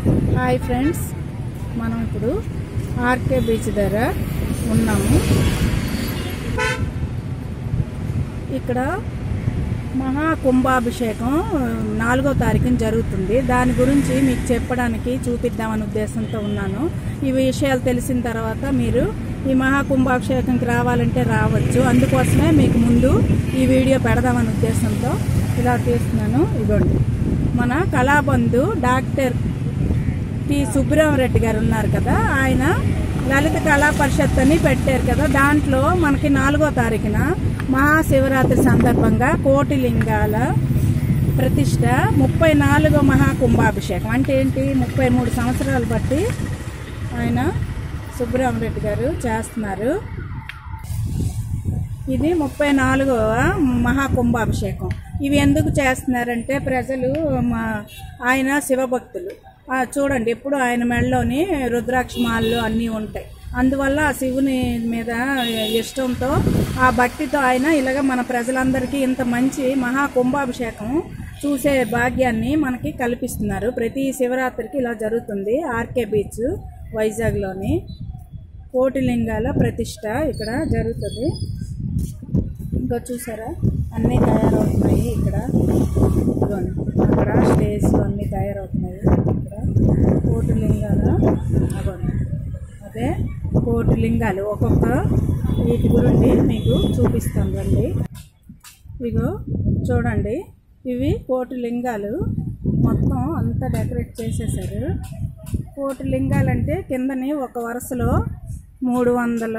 Hi friends మనం ఇప్పుడు RK beach దగ్గర ఉన్నాము ఇక్కడ మహా కుంభాభిషేకం నాలుగో తారీఖున జరుగుతుంది దాని గురించి మీకు చెప్పడానికి చూపిద్దామనే ఉద్దేశంతో ఉన్నాను ఈ విషయాలు తెలిసిన తర్వాత మీరు ఈ మహా కుంభాభిషేకంకి రావాలంటే రావచ్చు అందుకోసమే మీకు ముందు ఈ వీడియో పెడదామనే ఉద్దేశంతో ఇలా తీస్తున్నాను ఇదిగోండి మన కళాబంధు డాక్టర్ టి సుబ్రహ్మరెడ్డి గారు ఉన్నారు కదా ఆయన లలిత కళా పరిషత్ అని పెట్టారు కదా దాంట్లో మనకి నాలుగో తారీఖున మహాశివరాత్రి సందర్భంగా కోటి లింగాల ప్రతిష్ట ముప్పై నాలుగో మహాకుంభాభిషేకం అంటే ఏంటి ముప్పై మూడు సంవత్సరాలు బట్టి ఆయన సుబ్రహ్మరెడ్డి గారు చేస్తున్నారు ఇది ముప్పై నాలుగవ మహాకుంభాభిషేకం ఇవి ఎందుకు చేస్తున్నారంటే ప్రజలు మా ఆయన శివభక్తులు ఆ, చూడండి ఎప్పుడు ఆయన మెడలోని రుద్రాక్ష మాలలు అన్నీ ఉంటాయి అందువల్ల ఆ శివుని మీద ఇష్టంతో ఆ భక్తితో ఆయన ఇలాగ మన ప్రజలందరికీ ఇంత మంచి మహా కుంభాభిషేకం చూసే భాగ్యాన్ని మనకి కల్పిస్తున్నారు ప్రతి శివరాత్రికి ఇలా జరుగుతుంది ఆర్కే బీచ్ వైజాగ్లోని కోటిలింగాల ప్రతిష్ట ఇక్కడ జరుగుతుంది ఇంకా చూసారా అన్నీ తయారవుతున్నాయి ఇక్కడ ఇదిగోండి అక్కడ స్టేజ్ అన్నీ తయారవుతున్నాయి ఇక్కడ కోటి లింగాల అగోండి అదే కోటి లింగాలు ఒక్కొక్క వీటి గురించి మీకు చూపిస్తాను రండి ఇగో చూడండి ఇవి కోటి లింగాలు మొత్తం అంతా డెకరేట్ చేసేసారు కోటి లింగాలంటే కిందని ఒక వరుసలో మూడు వందల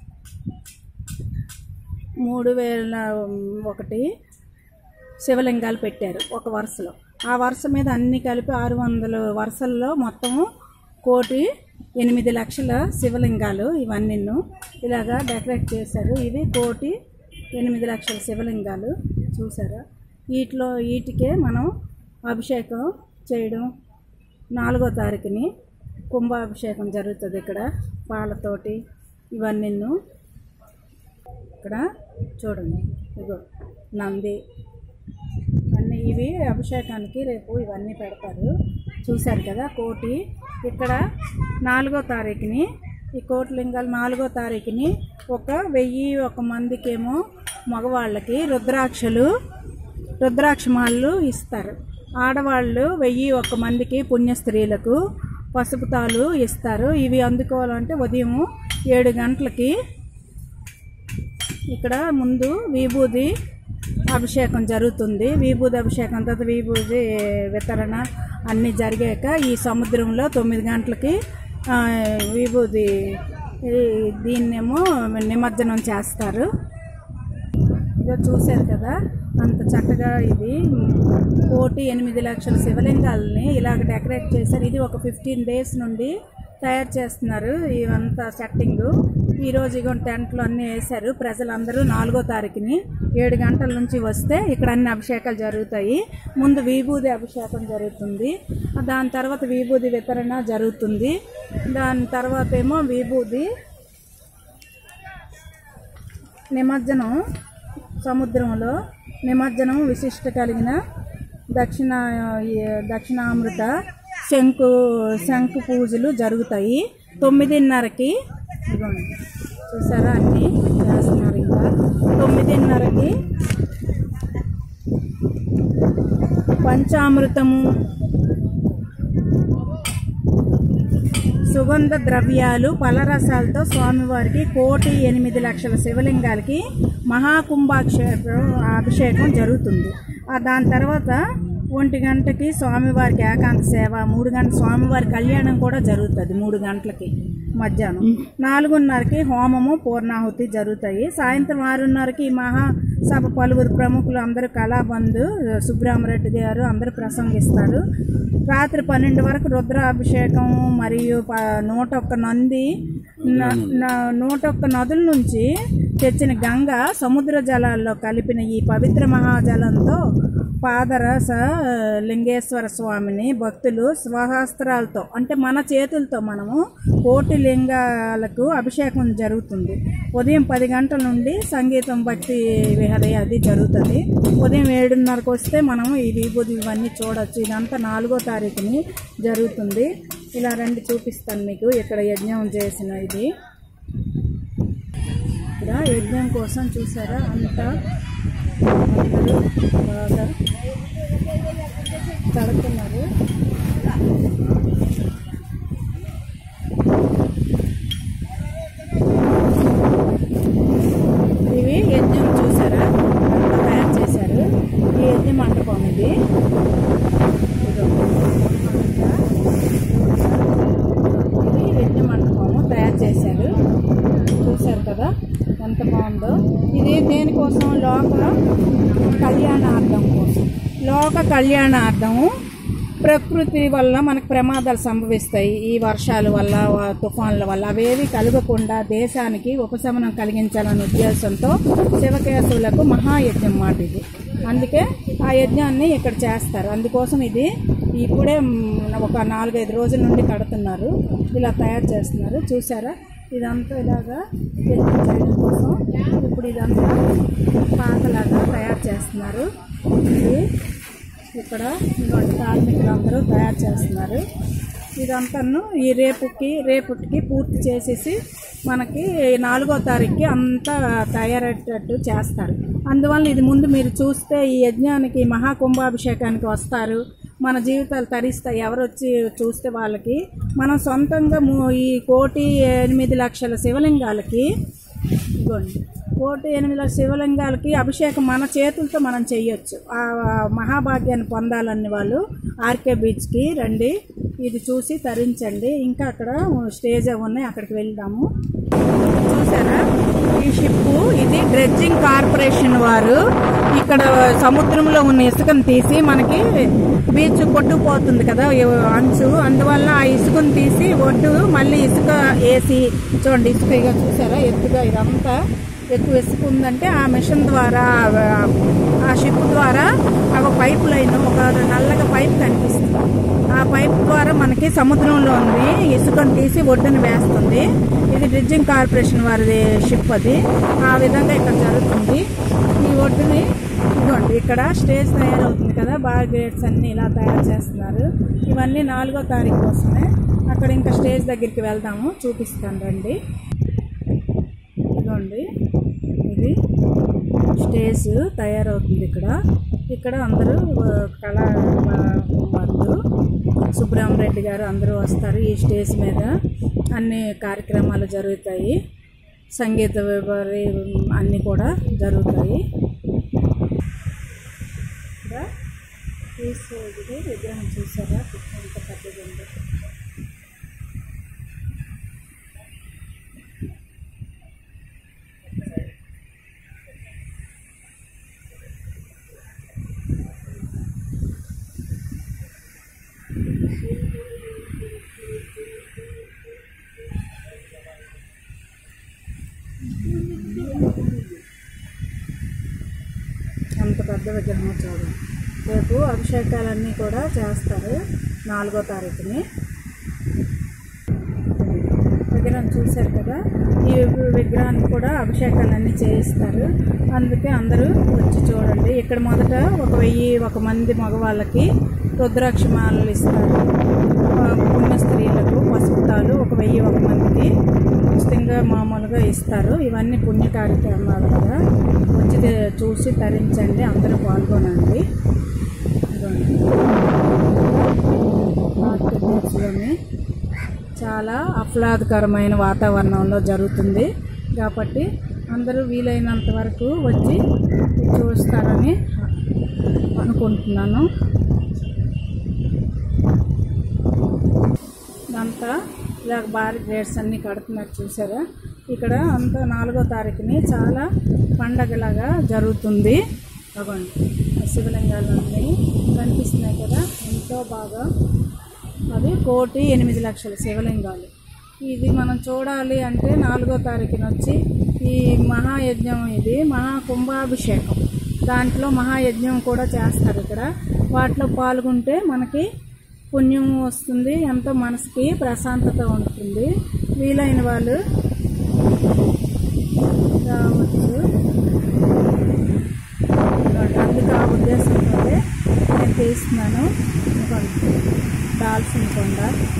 మూడు వేల ఒకటి శివలింగాలు పెట్టారు ఒక వరుసలో ఆ వరుస మీద అన్ని కలిపి ఆరు వందల వరుసల్లో మొత్తం కోటి ఎనిమిది లక్షల శివలింగాలు ఇవన్నీ ఇలాగా డెకరేట్ చేశారు ఇవి కోటి ఎనిమిది లక్షల శివలింగాలు చూసారా వీటిలో వీటికే మనం అభిషేకం చేయడం నాలుగో తారీఖుని కుంభాభిషేకం జరుగుతుంది ఇక్కడ పాలతోటి ఇవన్నీ ఇక్కడ చూడండి ఇగో నంది అన్నీ ఇవి అభిషేకానికి రేపు ఇవన్నీ పెడతారు చూశారు కదా కోటి ఇక్కడ నాలుగో తారీఖుని ఈ కోటి లింగాలు నాలుగో తారీఖుని ఒక వెయ్యి ఒక మందికేమో మగవాళ్ళకి రుద్రాక్షలు రుద్రాక్షమాలు ఇస్తారు ఆడవాళ్ళు వెయ్యి ఒక్క మందికి పుణ్య స్త్రీలకు పసుపు తాలు ఇస్తారు ఇవి అందుకోవాలంటే ఉదయం ఏడు గంటలకి ఇక్కడ ముందు విభూది అభిషేకం జరుగుతుంది విభూది అభిషేకం తర్వాత విభూది వితరణ అన్నీ జరిగాక ఈ సముద్రంలో తొమ్మిది గంటలకి ఆ, విభూది ఈ దీన్నేమో నిమజ్జనం చేస్తారు ఇదో చూశారు కదా అంత చక్కగా ఇది కోటి ఎనిమిది లక్షల శివలింగాలని ఇలాగ డెకరేట్ చేశారు ఇది ఒక ఫిఫ్టీన్ డేస్ నుండి తయారు చేస్తున్నారు ఇవంతా సెట్టింగ్ ఈరోజు ఇగో టెంట్లు అన్నీ వేశారు ప్రజలందరూ నాలుగో తారీఖుని ఏడు గంటల నుంచి వస్తే ఇక్కడ అన్ని అభిషేకాలు జరుగుతాయి ముందు విభూది అభిషేకం జరుగుతుంది దాని తర్వాత విభూది వితరణ జరుగుతుంది దాని తర్వాత ఏమో విభూది నిమజ్జనం సముద్రంలో నిమజ్జనం విశిష్ట కలిగిన దక్షిణ ఈ దక్షిణామృత శంకు శంకు పూజలు జరుగుతాయి తొమ్మిదిన్నరకి ఇదిగోండి చూసారా అన్నీ చేస్తున్నారు ఇంకా తొమ్మిదిన్నరకి పంచామృతము సుగంధ ద్రవ్యాలు పలరసాలతో స్వామివారికి కోటి ఎనిమిది లక్షల శివలింగాలకి మహాకుంభాభిషేకం అభిషేకం జరుగుతుంది ఆ దాని తర్వాత ఒంటి గంటకి స్వామివారికి ఏకాంత సేవ మూడు గంటల స్వామివారి కళ్యాణం కూడా జరుగుతుంది మూడు గంటలకి మధ్యాహ్నం నాలుగున్నరకి హోమము పూర్ణాహుతి జరుగుతాయి సాయంత్రం ఆరున్నరకి ఈ మహాసభ పలువురు ప్రముఖులు అందరూ కళాబంధు సుబ్రహ్మరెడ్డి గారు అందరూ ప్రసంగిస్తారు రాత్రి పన్నెండు వరకు రుద్రాభిషేకం మరియు ప- నూట ఒక్క నంది న- న- నూట ఒక్క నదుల నుంచి తెచ్చిన గంగ సముద్ర జలాల్లో కలిపిన ఈ పవిత్ర మహాజలంతో పాదరస లింగేశ్వర స్వామిని భక్తులు స్వహస్త్రాలతో అంటే మన చేతులతో మనము కోటి లింగాలకు అభిషేకం జరుగుతుంది ఉదయం పది గంటల నుండి సంగీతం భక్తి విహరి అది జరుగుతుంది ఉదయం ఏడున్నరకు వస్తే మనం ఈ విభూది ఇవన్నీ చూడొచ్చు ఇదంతా నాలుగో తారీఖుని జరుగుతుంది ఇలా రండి చూపిస్తాను మీకు ఇక్కడ యజ్ఞం చేసిన ఇది ఇక్కడ యజ్ఞం కోసం చూసారా అంతా అందరూ బాగా కడుతున్నారు ఇవి యజ్ఞం చూసారా అంతా తయారు చేశారు ఈ యజ్ఞ మండపం ఇది ఇదో. ఇది యజ్ఞ మండపము తయారు చేశారు చూశారు కదా ఎంత బాగుందో ఇది దేనికోసం లోక కళ్యాణార్థం కోసం లోక కళ్యాణార్థము ప్రకృతి వల్ల మనకు ప్రమాదాలు సంభవిస్తాయి ఈ వర్షాల వల్ల వా- తుఫాన్ల వల్ల అవేవి కలగకుండా దేశానికి ఉపశమనం కలిగించాలనే ఉద్దేశంతో శివకేశవులకు మహాయజ్ఞం మాట ఇది అందుకే ఆ యజ్ఞాన్ని ఇక్కడ చేస్తారు అందుకోసం ఇది ఇప్పుడే మ్, ఒక నాలుగైదు రోజుల నుండి కడుతున్నారు ఇలా తయారు చేస్తున్నారు చూసారా ఇదంతా ఇలాగా యజ్ఞం చేయడం కోసం ఇప్పుడు ఇదంతా పాకలాగా తయారు చేస్తున్నారు ఇది ఇక్కడ ఇటువంటి కార్మికులందరూ తయారు చేస్తున్నారు ఇదంతాను ఈ రేపుకి రేపటికి పూర్తి చేసేసి మనకి నాలుగో తారీఖుకి అంతా తయారయ్యేటట్టు చేస్తారు అందువల్ల ఇది ముందు మీరు చూస్తే ఈ యజ్ఞానికి మహాకుంభాభిషేకానికి వస్తారు మన జీవితాలు తరిస్తాయి ఎవరు వచ్చి చూస్తే వాళ్ళకి మనం సొంతంగా ము- ఈ కోటి ఎనిమిది లక్షల శివలింగాలకి ఇదిగోండి కోటి ఎనిమిది లక్షల శివలింగాలకి అభిషేకం మన చేతులతో మనం చెయ్యొచ్చు ఆ మహాభాగ్యాన్ని పొందాలని వాళ్ళు ఆర్కే బీచ్కి రండి ఇది చూసి తరించండి ఇంకా అక్కడ స్టేజ్ అవి ఉన్నాయి అక్కడికి వెళ్దాము చూసారా ఈ షిప్ ఇది డ్రెడ్జింగ్ కార్పొరేషన్ వారు ఇక్కడ సముద్రంలో ఉన్న ఇసుకను తీసి మనకి బీచ్ కొట్టుకుపోతుంది కదా ఈ అంచు అందువల్ల ఆ ఇసుకను తీసి ఒడ్డు మళ్ళీ ఇసుక వేసి చూడండి ఇసుక ఇక చూసారా ఎత్తుగా ఇదంతా ఎక్కువ ఇసుక ఉందంటే ఆ మిషన్ ద్వారా ఆ- ఆ షిప్ ద్వారా ఒక పైప్ లైన్ ఒక నల్లగా పైప్ కనిపిస్తుంది ఆ పైప్ ద్వారా మనకి సముద్రంలో ఉంది ఇసుకను తీసి ఒడ్డున వేస్తుంది ఇది డ్రిడ్జింగ్ కార్పొరేషన్ వారిది షిప్ అది ఆ విధంగా ఇక్కడ జరుగుతుంది ఈ ఒడ్డుని ఇదిగోండి ఇక్కడ స్టేజ్ తయారవుతుంది కదా బాగా గ్రేడ్స్ అన్ని ఇలా తయారు చేస్తున్నారు ఇవన్నీ నాలుగో తారీఖు కోసమే అక్కడ ఇంకా స్టేజ్ దగ్గరికి వెళ్దాము చూపిస్తాను రండి ఇదిగోండి ఇది స్టేజ్ తయారవుతుంది ఇక్కడ ఇక్కడ అందరూ ఆ, కళా వాళ్ళు సుబ్రహ్మరెడ్డి గారు అందరూ వస్తారు ఈ స్టేజ్ మీద అన్ని కార్యక్రమాలు జరుగుతాయి సంగీత విభారి అన్నీ కూడా జరుగుతాయి ఇక్కడ ఈశ్వరుడి విగ్రహం చూసారా ఎంత పెద్దది ఉందో ఎంత పెద్ద విగ్రహం చూడండి రేపు అభిషేకాలన్నీ కూడా చేస్తారు నాలుగో తారీఖుని విగ్రహం చూశారు కదా ఈ విగ్రహానికి కూడా అభిషేకాలన్నీ చేయిస్తారు అందుకే అందరూ వచ్చి చూడండి ఇక్కడ మొదట ఒక వెయ్యి ఒక మంది మగవాళ్ళకి రుద్రాక్ష మాలలు ఇస్తారు ఆ, పుణ్య స్త్రీలకు పసుపుతాలు ఒక వెయ్యి ఒక మందికి ఉచితంగా మామూలుగా ఇస్తారు ఇవన్నీ పుణ్య కార్యక్రమాలు కదా వచ్చి తే- చూసి తరించండి అందరూ పాల్గొనండి ఇదిగోండి. ఆర్కే బీచ్లోని చాలా ఆహ్లాదకరమైన వాతావరణంలో జరుగుతుంది కాబట్టి అందరూ వీలైనంత వరకు వచ్చి చూస్తారని అనుకుంటున్నాను ఇదంతా ఇలా భారీ గేట్స్ అన్నీ కడుతున్నారు చూసారా ఇక్కడ అంతా నాలుగో తారీఖుని చాలా పండగలాగా జరుగుతుంది అవ్వండి శివలింగాలన్నీ కనిపిస్తున్నాయి కదా ఎంతో బాగా అది కోటి ఎనిమిది లక్షల శివలింగాలు ఇది మనం చూడాలి అంటే నాలుగో తారీఖున వచ్చి ఈ మహాయజ్ఞం ఇది మహా కుంభాభిషేకం దాంట్లో మహాయజ్ఞం కూడా చేస్తారు ఇక్కడ వాటిలో పాల్గొంటే మనకి పుణ్యం వస్తుంది ఎంతో మనసుకి ప్రశాంతత ఉంటుంది వీలైన వాళ్ళు రావచ్చు అందుకు ఆ ఉద్దేశంతో నేను తీస్తున్నాను దాల్సిన కొండ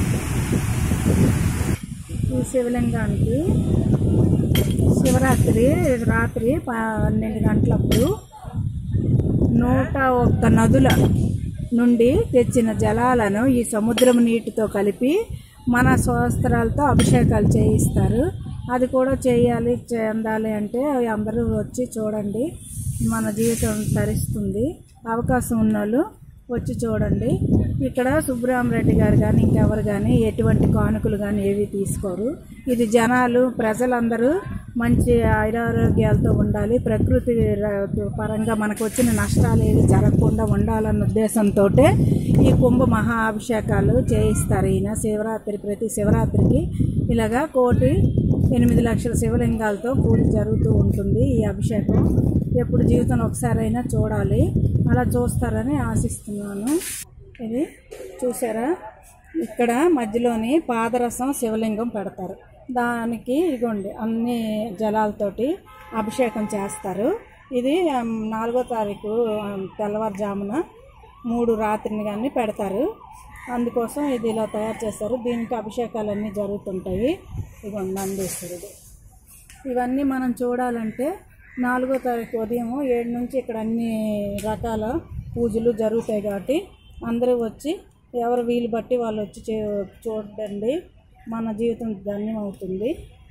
ఈ శివలింగానికి శివరాత్రి రాత్రి పన్నెండు గంటలప్పుడు నూట ఒక్క నదుల నుండి తెచ్చిన జలాలను ఈ సముద్రం నీటితో కలిపి మన స్వస్త్రాలతో అభిషేకాలు చేయిస్తారు అది కూడా చేయాలి చెందాలి అంటే అందరూ వచ్చి చూడండి మన జీవితం తరిస్తుంది అవకాశం ఉన్నోళ్ళు వచ్చి చూడండి ఇక్కడ సుబ్బరామరెడ్డి గారు కానీ ఇంకెవరు కానీ ఎటువంటి కానుకలు కానీ ఏవి తీసుకోరు ఇది జనాలు ప్రజలందరూ మంచి ఆరోగ్యాలతో ఉండాలి ప్రకృతి ర- పరంగా మనకు వచ్చిన నష్టాలు ఏవి జరగకుండా ఉండాలన్న ఉద్దేశంతో ఈ కుంభ మహా అభిషేకాలు చేయిస్తారు ఈయన శివరాత్రి ప్రతి శివరాత్రికి ఇలాగా కోటి ఎనిమిది లక్షల శివలింగాలతో పూజ జరుగుతూ ఉంటుంది ఈ అభిషేకం ఎప్పుడు జీవితంలో ఒకసారైనా చూడాలి అలా చూస్తారని ఆశిస్తున్నాను ఇది చూసారా ఇక్కడ మధ్యలోని పాదరసం శివలింగం పెడతారు దానికి ఇదిగోండి అన్ని జలాలతోటి అభిషేకం చేస్తారు ఇది ఆమ్, నాలుగో తారీఖు ఆమ్, తెల్లవారుజామున మూడు రాత్రిని కానీ పెడతారు అందుకోసం ఇది ఇలా తయారు చేస్తారు దీనికి అభిషేకాలన్నీ జరుగుతుంటాయి ఇదిగోండి నందీశ్వరుడు ఇవన్నీ మనం చూడాలంటే నాలుగో తారీఖు ఉదయం ఏడు నుంచి ఇక్కడ అన్ని రకాల పూజలు జరుగుతాయి కాబట్టి అందరూ వచ్చి ఎవరు వీలు బట్టి వాళ్ళు వచ్చి చే- చూడండి మన జీవితం ధన్యం అవుతుంది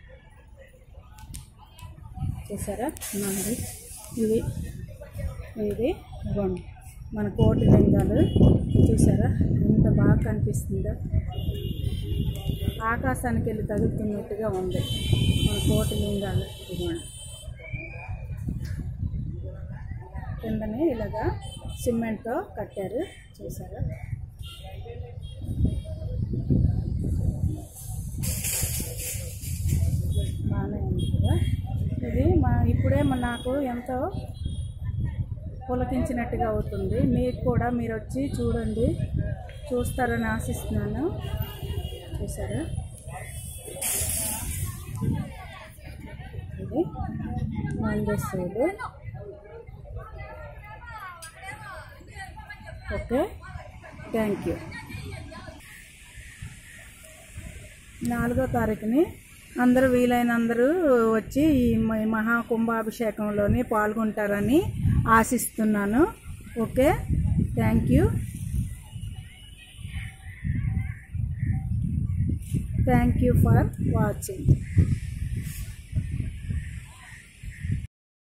చూసారా నంది ఇది ఇది ఇదిగోండి మన కోటి లింగాలు చూసారా ఎంత బాగా కనిపిస్తుందో ఆకాశానికి వెళ్ళి తగులుతున్నట్టుగా ఉంది మన కోటి లింగాలు ఇదిగోండి కిందనే ఇలాగా సిమెంట్తో కట్టారు చూసారా బాగానే ఉంది కదా ఇది మా ఇప్పుడే మా నాకు ఎంతో పులకించినట్టుగా అవుతుంది మీకు కూడా మీరు వచ్చి చూడండి చూస్తారని ఆశిస్తున్నాను చూసారా ఇది మంగేశ్వరుడు ఓకే థ్యాంక్ యూ నాలుగో తారీఖుని అందరూ వీలైన అందరూ వచ్చి ఈ మ- మహా కుంభాభిషేకంలోని పాల్గొంటారని ఆశిస్తున్నాను okay thank you thank you for watching